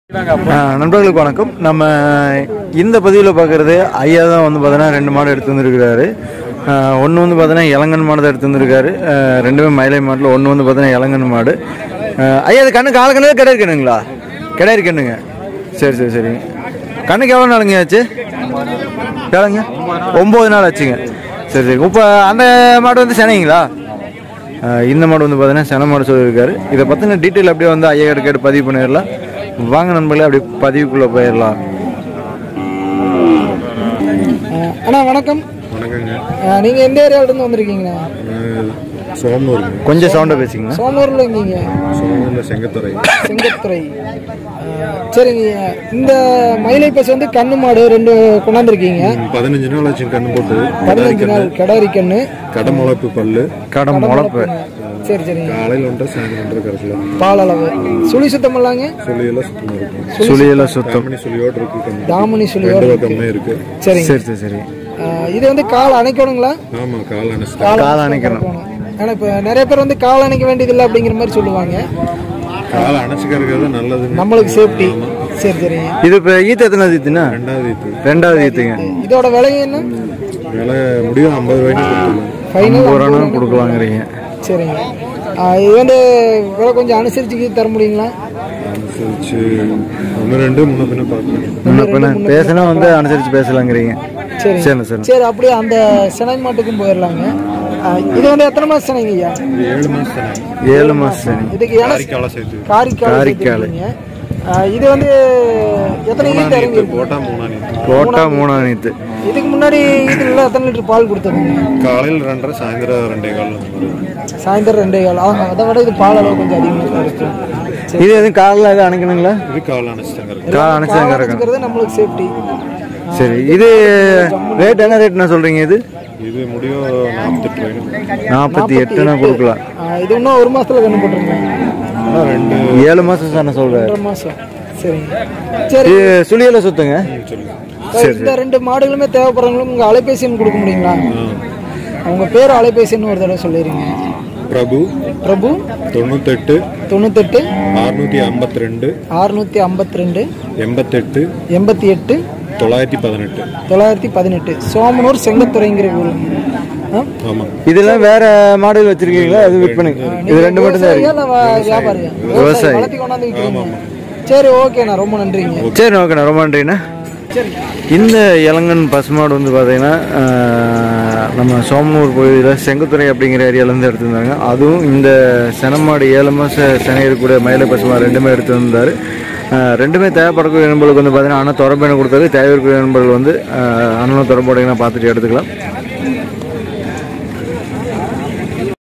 ஆ, நண்பர்களுக்கு வணக்கம் நம்ம இந்த பதிவில் பார்க்குறது ஐயா தான் வந்து பார்த்தீங்கன்னா ரெண்டு மாடு எடுத்து வந்திருக்கிறாரு ஒன்று வந்து பார்த்தீங்கன்னா இளங்கன் மாடு தான் எடுத்து வந்திருக்காரு ஆ, ரெண்டுமே மயிலை மாட்டில் ஒன்று வந்து பார்த்தீங்கன்னா இளங்கன் மாடு ஆ, ஐயா அது கண்ணு கால கண்ணு கிடையாது கண்ணுங்களா கிடையாது கண்ணுங்க சரி சரி சரிங்க கண்ணுக்கு எவ்வளோ நாளுங்க ஆச்சு கேளுங்க ஒம்பது நாள் ஆச்சுங்க சரி சரி இப்போ அந்த மாடு வந்து சென்னைங்களா ஆஹ் இந்த மாடு வந்து பார்த்தீங்கன்னா சென மாடு சொல்லியிருக்காரு இதை பற்றின டீட்டெயில் அப்படியே வந்து ஐயா கிட்ட கேட்டு பதிவு பண்ணிடலாம் வாங்க நண்பர்களே அப்படியே பதிவுக்குள்ளே போயிடலாம் அஹ் அண்ணா வணக்கம் வணக்கங்க அஹ் நீங்க எந்த ஏரியாவில இருந்து வந்திருக்கீங்கண்ணா நான் சோமனூருங்க கொஞ்சம் சவுண்டாக பேசிங்க சோமூர்ல எங்கீங்க சோமனூர்ல செங்கத்துறை செங்கத்துறை அஹ் சரிங்க இந்த மயிலை பசு வந்து கண்ணு மாடு ரெண்டு கொண்டாந்துருக்கீங்க பதினஞ்சு நாள் ஆச்சு கண்ணு போட்டு பதினஞ்சு நாள் கிடாரி கண்ணு கடை முளைப்பு பல்லு கடை முளப்பு சரி சரிங்க காலையில் ஒன்றரை சாயந்தரம் ஒன்றரை கரைசல பால் அளவு சுழி சுத்தம் இல்லாங்க சொல்லியெல்லாம் சுத்தமாக இருக்கும் சுழியெல்லாம் சுத்தம் கம்பெனி சொல்லியோடு இருக்கு கண்ணு தாமணி சுழியோட ரெண்டு பக்கமே இருக்கு சரிங்க சரி சரி சரி அஹ் இது வந்து கால் அணைக்கணுங்களா ஆமா கால் அணைச்சிட்டேன் கால் கால் அணைக்கணும் ஏன்னா இப்போ நிறைய பேர் வந்து கால் அணைக்க வேண்டியதில்லை அப்படிங்கிற மாதிரி சொல்லுவாங்க கால் அணைச்சிக்கிறது தான் நல்லதுங்க நம்மளுக்கு சேஃப்டி சரி சரிங்க இது இப்போ ஈத்து எத்தனை ஈத்துண்ணா ரெண்டாவது இது ரெண்டாவது ஈத்துங்க இதோட விலை என்ன விலை முடியும் ஐம்பது ரூபாய்க்கு கொடுத்துருவோம் ஃபைனல் ஐம்பது ரூபா கொடுக்கலாங்கிறீங்க சரிங்க ஆ, இது வந்து விலை கொஞ்சம் அனுசரிச்சு தர முடியுங்களா அனுசரிச்சு ஒன்று ரெண்டு முன்ன பின்ன பார்க்கணும் முன்ன பின்ன பேசினா வந்து அனுசரித்து பேசலாங்கிறீங்க சரிங்க சரிண்ணா சரி சரி அப்படியே அந்த சினை மாட்டுக்கும் போயிடலாங்க ஆ, இது வந்து எத்தனை மாதம் சினைங்க ஐயா இது ஏழு மாதம் ஏழு மாதம் சரி இதுக்கு இன காலை சேர்த்து காரிக்கால் காரிக்கால். சேர்த்துருக்கீங்க. ஆ, இது வந்து எத்தனை ஈத்து இறங்கி இருக்கு போட்டா மூணாணி போட்டா மூணாம் நீத்து இதுக்கு முன்னாடி இதுல எத்தனை லிட்டர் பால் கொடுத்ததுங்க காலையில் ரெண்டரை சாயந்தரம் ரெண்டே கால் வரும் சாயந்தரம் ரெண்டே கால் ஆ, அதை விட இது பால் அளவு கொஞ்சம் அதிகமாக தான் இருக்கு சரி இது எதுவும் காலில் எதுவும் அணைக்கணுங்களா இது கால் அணைச்சிட்டாங்க கால் அணைச்சாங்க பால் இருக்கும் வச்சுக்கிறது நம்மளுக்கு சேஃப்டி சரி இது ரேட் என்ன ரேட்னா சொல்கிறீங்க இது இது முடியும் நாற்பத்தெட்டு ரூபாய்க்கு நாற்பத்தி எட்டுனா கொடுக்கலாம் இது இன்னும் ஒரு மாசத்துல கண்ணு போட்டுருங்க ஆனால் ரெண்டு ஏழு மாதம் தானே சொல்கிறாரு ரெண்டரை மாசம் சரிங்க சரி இது சுழியில சுத்துங்க சொல்லுங்க சார், இந்த ரெண்டு மாடுகளுமே தேவைப்படுறவங்களும் உங்க அலைபேசி எண் கொடுக்க முடியுங்களா உங்க பேர் அலைபேசி எண் ஒரு தடவை சொல்லிடுங்க பிரபு பிரபு தொண்ணூத்தெட்டு தொண்ணூத்தெட்டு அறுநூற்றி ஐம்பத்தி ரெண்டு அறுநூத்தி ஐம்பத்தி ரெண்டு எண்பத்தெட்டு எண்பத்தி எட்டு தொள்ளாயிரத்தி பதினெட்டு தொள்ளாயிரத்தி பதினெட்டு சோமனூர் செங்கத்துறைங்கிற ஊர் ஆ? ஆமாம் இதெல்லாம் வேற மாடல் வச்சிருக்கீங்களா அது விற்பனை இது ரெண்டு மட்டும் தான் விவசாயியா இருக்கு இல்ல வ- வியாபாரியா விவசாயி வளர்த்தி கொண்டாந்து விற்கிறீங்க சரி ஓகேண்ணா ரொம்ப நன்றிங்க சரி ஓகேண்ணா ரொம்ப நன்றிண்ணா சரி இந்த இளங்கன் பசுமாடு வந்து பார்த்தீங்கன்னா ஆஹ், நம்ம சோமனூர் பகுதியில் செங்குத்துறை அப்படிங்கிற ஏரியாலேருந்து எடுத்திருந்தாங்க அதுவும் இந்த செனமாடு ஏழு மாதம் செனை இருக்கக்கூடிய மயிலை பசுமாடு ரெண்டுமே எடுத்து வந்தார் ரெண்டுமே தேவைப்படக்கூடிய நண்பர்களுக்கு வந்து பார்த்தீங்கன்னா அண்ணன் தொடர்பு கொடுத்தாரு தேவை இருக்கக்கூடிய நண்பர்கள் வந்து ஆஹ், அண்ணனும் தொடர்பு பார்த்துட்டு எடுத்துக்கலாம்